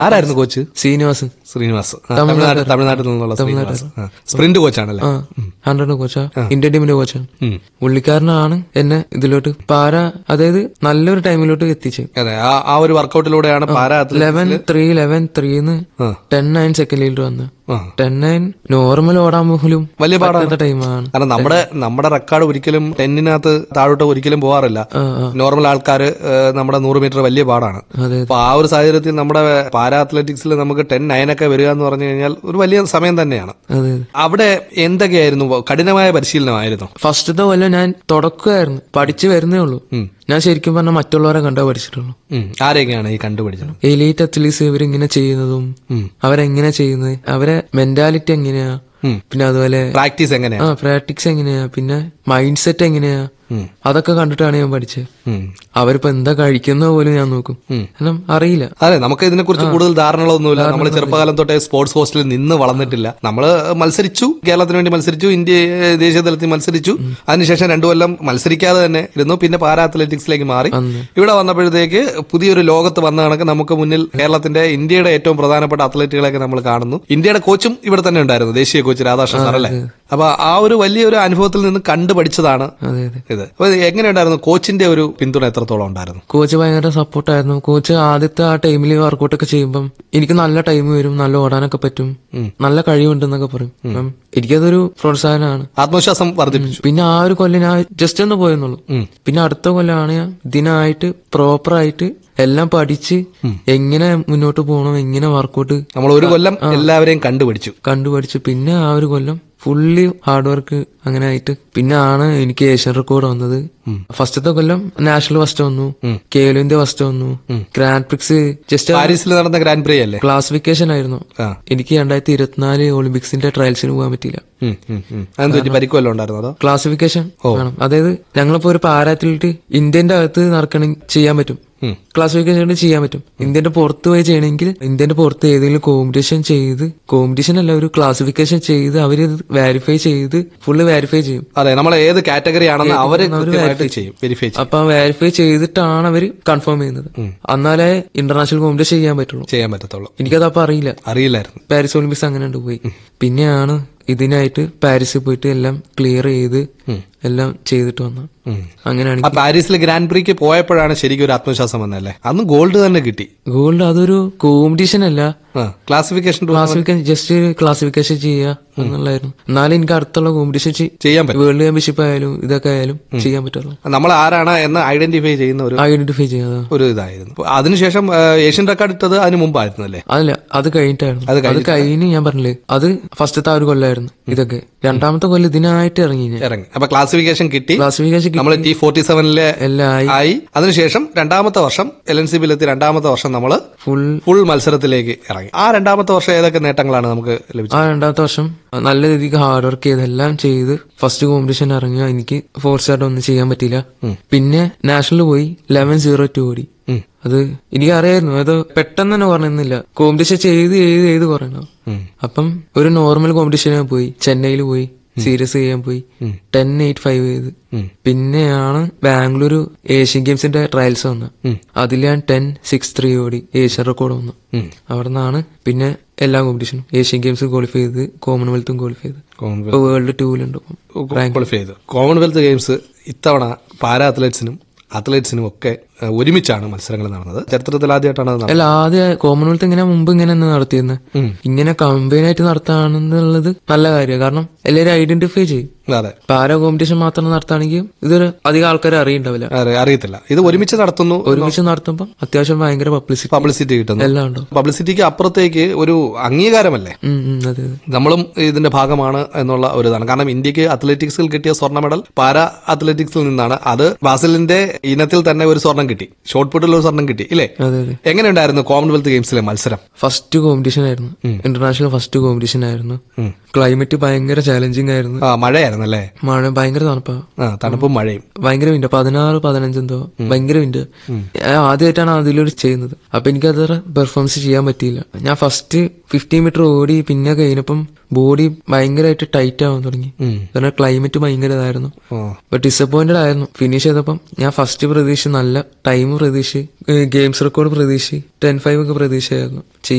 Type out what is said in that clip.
ആരായിരുന്നു കോച്ച് ശ്രീനിവാസൻ ശ്രീനിവാസ് ആ, തമിഴ്നാട് തമിഴ്നാട്ടിൽ നിന്നുള്ള ശ്രീനിവാസ് ആ. സ്പ്രിന്റ് കോച്ചാണല്ലേ ആ ഹൺഡ്രഡ് കോച്ചാ ഇന്ത്യൻ ടീമിന്റെ കോച്ചാണ് ഉം. പുള്ളിക്കാരനാണ് എന്നെ ഇതിലോട്ട് പാര അതായത് നല്ലൊരു ടൈമിലോട്ട് എത്തിച്ചത് അതെ ആ ആ ഒരു വർക്കൗട്ടിലൂടെയാണ് para athlete eleven three eleven ത്രീന്ന് ആ. ടെൻ നയൻ സെക്കൻഡിലോട്ട് വന്ന് ആ. ടെൻ നയൻ നോർമൽ ഓടാൻ പോലും വലിയ പാടാണ് ടൈമാണ് കാരണം നമ്മുടെ നമ്മുടെ റെക്കോർഡ് ഒരിക്കലും ടെന്നിനകത്ത് താഴോട്ട് ഒരിക്കലും പോകാറില്ല ആ, ആ. നോർമൽ ആൾക്കാർ നമ്മുടെ നൂറ് മീറ്റർ വലിയ പാടാണ് അതെ അപ്പൊ ആ ഒരു സാഹചര്യത്തിൽ നമ്മുടെ പാരാ അത്ലറ്റിക്സിൽ നമുക്ക് ടെൻ നയനൊക്കെ വരിക എന്ന് പറഞ്ഞു കഴിഞ്ഞാൽ ഒരു വലിയ സമയം തന്നെയാണ് അതെ അവിടെ എന്തൊക്കെയായിരുന്നു കഠിനമായ പരിശീലനമായിരുന്നു ഫസ്റ്റത്തെ കൊല്ലം ഞാൻ തുടക്കമായിരുന്നു പഠിച്ചു വരുന്നേ ഉള്ളൂ ഞാൻ ശരിക്കും പറഞ്ഞാൽ മറ്റുള്ളവരെ കണ്ടാ പഠിച്ചിട്ടുള്ളൂ ഉം. ആരെയൊക്കെയാണ് ഈ കണ്ടുപിടിച്ചത് എലീറ്റ് അത്ലീറ്റ്സ് ഇവരിങ്ങനെ ചെയ്യുന്നതും അവരെങ്ങനെ ചെയ്യുന്നത് അവരെ മെന്റാലിറ്റി എങ്ങനെയാ ഉം. പിന്നെ അതുപോലെ പ്രാക്ടീസ് എങ്ങനെയാ ആ പ്രാക്ടിക്സ് എങ്ങനെയാ പിന്നെ മൈൻഡ് സെറ്റ് എങ്ങനെയാ അതൊക്കെ കണ്ടിട്ടാണ് ഞാൻ പഠിച്ചത് ഉം. അവരിപ്പോ എന്താ കഴിക്കുന്നത് പോലും ഞാൻ നോക്കും കാരണം അറിയില്ല അതെ നമുക്ക് ഇതിനെ കുറിച്ച് കൂടുതൽ ധാരണകളൊന്നുമില്ല നമ്മൾ ചെറുപ്പകാലം തൊട്ടേ സ്പോർട്സ് ഹോസ്റ്റലിൽ നിന്ന് വളർന്നിട്ടില്ല നമ്മൾ മത്സരിച്ചു കേരളത്തിന് വേണ്ടി മത്സരിച്ചു ഇന്ത്യ ഏഹ്, ദേശീയ തലത്തിൽ മത്സരിച്ചു അതിനുശേഷം രണ്ടു കൊല്ലം മത്സരിക്കാതെ തന്നെ ഇരുന്നു പിന്നെ പാരാ അത്ലറ്റിക്സിലേക്ക് മാറി ഇവിടെ വന്നപ്പോഴത്തേക്ക് പുതിയൊരു ലോകത്ത് വന്ന കണക്ക് നമുക്ക് മുന്നിൽ കേരളത്തിന്റെ ഇന്ത്യയുടെ ഏറ്റവും പ്രധാനപ്പെട്ട അത്ലറ്റുകളെയൊക്കെ നമ്മൾ കാണുന്നു ഇന്ത്യയുടെ കോച്ചും ഇവിടെ തന്നെ ഉണ്ടായിരുന്നു ദേശീയ കോച്ച് രാധാകൃഷ്ണൻ സാർ അല്ലേ അപ്പൊ ആ ഒരു വലിയൊരു അനുഭവത്തിൽ നിന്ന് കണ്ടു പഠിച്ചതാണ് അതെ അതെ ഇത് അപ്പൊ ഇത് എങ്ങനെയുണ്ടായിരുന്നു കോച്ചിന്റെ ഒരു പിന്തുണ എത്രത്തോളം ഉണ്ടായിരുന്നു കോച്ച് ഭയങ്കര സപ്പോർട്ടായിരുന്നു കോച്ച് ആദ്യത്തെ ആ ടൈമിൽ വർക്കൗട്ട് ഒക്കെ ചെയ്യുമ്പം എനിക്ക് നല്ല ടൈം വരും നല്ല ഓടാനൊക്കെ പറ്റും നല്ല കഴിവുണ്ടെന്നൊക്കെ പറയും അപ്പം എനിക്കതൊരു പ്രോത്സാഹനമാണ് ആത്മവിശ്വാസം വർദ്ധിപ്പിച്ചു പിന്നെ ആ ഒരു കൊല്ലം ഞാൻ ജസ്റ്റ് ഒന്ന് പോയെന്നുള്ളൂ പിന്നെ അടുത്ത കൊല്ലമാണ് ഞാൻ ഇതിനായിട്ട് പ്രോപ്പറായിട്ട് എല്ലാം പഠിച്ച് എങ്ങനെ മുന്നോട്ട് പോകണം എങ്ങനെ വർക്കൗട്ട് നമ്മൾ ഒരു കൊല്ലം എല്ലാവരെയും കണ്ടുപിടിച്ചു കണ്ടുപഠിച്ച് പിന്നെ ആ ഒരു കൊല്ലം ഫുള്ളി ഹാർഡ് വർക്ക് അങ്ങനെ ആയിട്ട് പിന്നെ ആണ് എനിക്ക് ഏഷ്യൻ റെക്കോർഡ് വന്നത് ഫസ്റ്റത്തെ കൊല്ലം നാഷണൽ ഫസ്റ്റ് വന്നു കേലോ ഇന്ത്യ ഫസ്റ്റ് വന്നു ഗ്രാൻഡ് പ്രിക്സ് ജസ്റ്റ് പാരീസിൽ നടന്ന ഗ്രാൻഡ് പ്രീ അല്ലേ ക്ലാസിഫിക്കേഷൻ ആയിരുന്നു ആ. എനിക്ക് രണ്ടായിരത്തി ഇരുപത്തിനാല് ഒളിമ്പിക്സിന്റെ ട്രയൽസിന് പോകാൻ പറ്റിയില്ല ഉം, ഉം, ഉം. അതെന്ത് പറ്റി പരിക്കുമല്ലോ ഉണ്ടായിരുന്നു അതോ ക്ലാസിഫിക്കേഷൻ വേണം അതായത് ഞങ്ങളിപ്പോ ഒരു പാരാത്ലറ്റ് ഇന്ത്യന്റെ അകത്ത് നടക്കണമെങ്കിൽ ചെയ്യാൻ പറ്റും ക്ലാസിഫിക്കേഷൻ ചെയ്യാൻ പറ്റും ഇന്ത്യന്റെ പുറത്ത് പോയി ചെയ്യണമെങ്കിൽ ഇന്ത്യന്റെ പുറത്ത് ഏതെങ്കിലും കോമ്പറ്റീഷൻ ചെയ്ത് കോമ്പറ്റീഷൻ അല്ല ഒരു ക്ലാസിഫിക്കേഷൻ ചെയ്ത് അവര് വെരിഫൈ ചെയ്ത് ഫുള്ള് വെരിഫൈ ചെയ്യും അതെ നമ്മൾ ഏത് കാറ്റഗറി ആണെന്ന് അവര് കൃത്യമായിട്ട് ചെയ്യും വെരിഫൈ ചെയ്യും അപ്പൊ വെരിഫൈ ചെയ്തിട്ടാണ് അവര് കൺഫേം ചെയ്യുന്നത് എന്നാലേ ഇന്റർനാഷണൽ കോമ്പറ്റീഷൻ ചെയ്യാൻ പറ്റുള്ളൂ ചെയ്യാൻ പറ്റത്തുള്ളൂ എനിക്കത് അപ്പൊ അറിയില്ല അറിയില്ലായിരുന്നു പാരീസ് ഒളിമ്പിക്സ് അങ്ങനെ ഉണ്ട് പോയി പിന്നെയാണ് ഇതിനായിട്ട് പാരീസിൽ പോയിട്ട് എല്ലാം ക്ലിയർ ചെയ്ത് എല്ലാം ചെയ്തിട്ട് വന്നു അങ്ങനെയാണ് ആ പാരീസിൽ ഗ്രാൻഡ് പ്രീക്ക് പോയപ്പോഴാണ് ശരിക്കും ഒരു ആത്മവിശ്വാസം വന്നല്ലേ അന്ന് ഗോൾഡ് തന്നെ കിട്ടി ഗോൾഡ് അതൊരു കോമ്പറ്റീഷൻ അല്ല ക്ലാസിഫിക്കേഷൻ ക്ലാസിഫിക്കേഷൻ ജസ്റ്റ് ക്ലാസിഫിക്കേഷൻ ചെയ്യുക എന്നുള്ളായിരുന്നു എന്നാലും എനിക്ക് അടുത്തുള്ള കോമ്പറ്റീഷൻ ചെയ്യാൻ പറ്റും വേൾഡ് ചാമ്പ്യൻഷിപ്പ് ആയാലും ഇതൊക്കെ ആയാലും ചെയ്യാൻ പറ്റുള്ളൂ നമ്മൾ ആരാണ് എന്ന് ഐഡന്റിഫൈ ചെയ്യുന്ന ഒരു ഐഡന്റിഫൈ ചെയ്യാതെ ഒരു ഇതായിരുന്നു അപ്പൊ അതിനുശേഷം ആ, ഏഷ്യൻ റെക്കോർഡ് ഇട്ടത് അതിന് മുമ്പായിരുന്നു അല്ലേ അതല്ല അത് കഴിഞ്ഞിട്ടായിരുന്നു അത് അത് കഴിഞ്ഞ് ഞാൻ പറഞ്ഞില്ലേ അത് ഫസ്റ്റത്തെ ആ ഒരു കൊല്ലായിരുന്നു ഇതൊക്കെ രണ്ടാമത്തെ കൊല്ലം ഇതിനായിട്ട് ഇറങ്ങി ഞാൻ ഇറങ്ങി അപ്പൊ ക്ലാസിഫിക്കേഷൻ കിട്ടി ക്ലാസിഫിക്കേഷൻ നമ്മൾ ടി ഫോർട്ടി സെവനിലെ എല്ലാം ആയി ആയി അതിനുശേഷം രണ്ടാമത്തെ വർഷം എൽ എൻ സി ബിയിലെത്തി രണ്ടാമത്തെ വർഷം നമ്മൾ ഫുൾ ഫുൾ മത്സരത്തിലേക്ക് ഇറങ്ങി ആ രണ്ടാമത്തെ വർഷം ഏതൊക്കെ നേട്ടങ്ങളാണ് നമുക്ക് ലഭിച്ചത് ആ രണ്ടാമത്തെ വർഷം നല്ല രീതിക്ക് ഹാർഡ് വർക്ക് ചെയ്തെല്ലാം ചെയ്ത് ഫസ്റ്റ് കോമ്പറ്റീഷൻ ഇറങ്ങിയ എനിക്ക് ഫോർ സ്റ്റാർട്ട് ഒന്നും ചെയ്യാൻ പറ്റിയില്ല പിന്നെ നാഷണൽ പോയി ലെവൻ സീറോ ടു ഓടി അത് എനിക്ക് അറിയായിരുന്നു അത് പെട്ടെന്ന് തന്നെ കുറഞ്ഞില്ല കോമ്പറ്റീഷൻ ചെയ്ത് ചെയ്ത് ചെയ്ത് കുറയണം അപ്പം ഒരു നോർമൽ കോമ്പറ്റീഷൻ പോയി ചെന്നൈയിൽ പോയി സീരിയസ് ചെയ്യാൻ പോയി ടെൻ എയ്റ്റ് ഫൈവ് ചെയ്ത് പിന്നെയാണ് ബാംഗ്ലൂരു ഏഷ്യൻ ഗെയിംസിന്റെ ട്രയൽസ് വന്നത് അതിൽ ഞാൻ ടെൻ സിക്സ് ത്രീ ഓടി ഏഷ്യൻ റെക്കോർഡ് വന്നു അവിടെ നിന്നാണ് പിന്നെ എല്ലാ കോമ്പറ്റീഷനും ഏഷ്യൻ ഗെയിംസ് ക്വാളിഫൈ ചെയ്ത് കോമൺവെൽത്തും ക്വാളിഫൈ ചെയ്ത് ഇപ്പൊ വേൾഡ് ടൂവിലുണ്ട് ഇപ്പം ക്വാളിഫൈ ചെയ്തു കോമൺവെൽത്ത് ഗെയിംസ് ഇത്തവണ പാരാ അത്ലറ്റ്സിനും അത്ലറ്റ്സിനും ഒക്കെ ആ, ഒരുമിച്ചാണ് മത്സരങ്ങൾ നടന്നത് ചരിത്രത്തിൽ ആദ്യമായിട്ടാണ് അത് നടന്നത് അല്ല ആദ്യ കോമൺവെൽത്ത് ഇങ്ങനെ മുമ്പ് ഇങ്ങനെ തന്നെ നടത്തിയിരുന്നത് ഇങ്ങനെ കമ്പൈൻ ആയിട്ട് നടത്താണെന്നുള്ളത് നല്ല കാര്യമാണ് കാരണം എല്ലാവരും ഐഡന്റിഫൈ ചെയ്യും അതെ പാര കോമ്പറ്റീഷൻ മാത്രം നടത്തുകയാണെങ്കിൽ ഇതൊരു അധികം ആൾക്കാർ അറിയണ്ടാവില്ല അതെ, അറിയത്തില്ല ഇത് ഒരുമിച്ച് നടത്തുന്നു ഒരുമിച്ച് നടത്തുമ്പോൾ അത്യാവശ്യം ഭയങ്കര പബ്ലിസിറ്റി പബ്ലിസിറ്റി കിട്ടുന്നു എല്ലാം ഉണ്ടാവും പബ്ലിസിറ്റിക്ക് അപ്പുറത്തേക്ക് ഒരു അംഗീകാരമല്ലേ ഉം, ഉം, അതെ അതെ നമ്മളും ഇതിന്റെ ഭാഗമാണ് എന്നുള്ള ഒരു ഇതാണ് കാരണം ഇന്ത്യക്ക് അത്ലറ്റിക്സിൽ കിട്ടിയ സ്വർണ്ണ മെഡൽ പാരാ അത്ലറ്റിക്സിൽ നിന്നാണ് അത് ബാസിലിന്റെ ഇനത്തിൽ തന്നെ ഒരു സ്വർണം കിട്ടി ഷോർട്ട് പുട്ടിൽ ഒരു സ്വർണം കിട്ടി ഇല്ലേ അതെ അതെ എങ്ങനെയുണ്ടായിരുന്നു കോമൺവെൽത്ത് ഗെയിംസിലെ മത്സരം ഫസ്റ്റ് കോമ്പറ്റീഷൻ ആയിരുന്നു ഇന്റർനാഷണൽ ഫസ്റ്റ് കോമ്പറ്റീഷൻ ആയിരുന്നു ക്ലൈമറ്റ് ഭയങ്കര ചാലഞ്ചിങ് ആയിരുന്നു ആ മഴയായിരുന്നു അല്ലേ മഴ ഭയങ്കര തണുപ്പാ ആ തണുപ്പും മഴയും ഭയങ്കര വിൻഡ് പതിനാറ് പതിനഞ്ച് എന്തോ ഭയങ്കര വിൻഡ് ഞാൻ ആദ്യമായിട്ടാണ് അതിലൊരു ചെയ്യുന്നത് അപ്പൊ എനിക്ക് അത് പെർഫോമൻസ് ചെയ്യാൻ പറ്റിയില്ല ഞാൻ ഫസ്റ്റ് ഫിഫ്റ്റി മീറ്റർ ഓടി പിന്നെ കഴിഞ്ഞപ്പം ബോഡി ഭയങ്കരമായിട്ട് ടൈറ്റ് ആവാൻ തുടങ്ങി ഉം. കാരണം ക്ലൈമറ്റ് ഭയങ്കര ഇതായിരുന്നു ഓ ബട്ട് ഡിസപ്പോയിന്റഡ് ആയിരുന്നു ഫിനിഷ് ചെയ്തപ്പം ഞാൻ ഫസ്റ്റ് പ്രതീക്ഷ നല്ല ടൈം പ്രതീക്ഷ ഗെയിംസ് റെക്കോർഡ് പ്രതീക്ഷ ടെൻ ഫൈവ് ഒക്കെ പ്രതീക്ഷയായിരുന്നു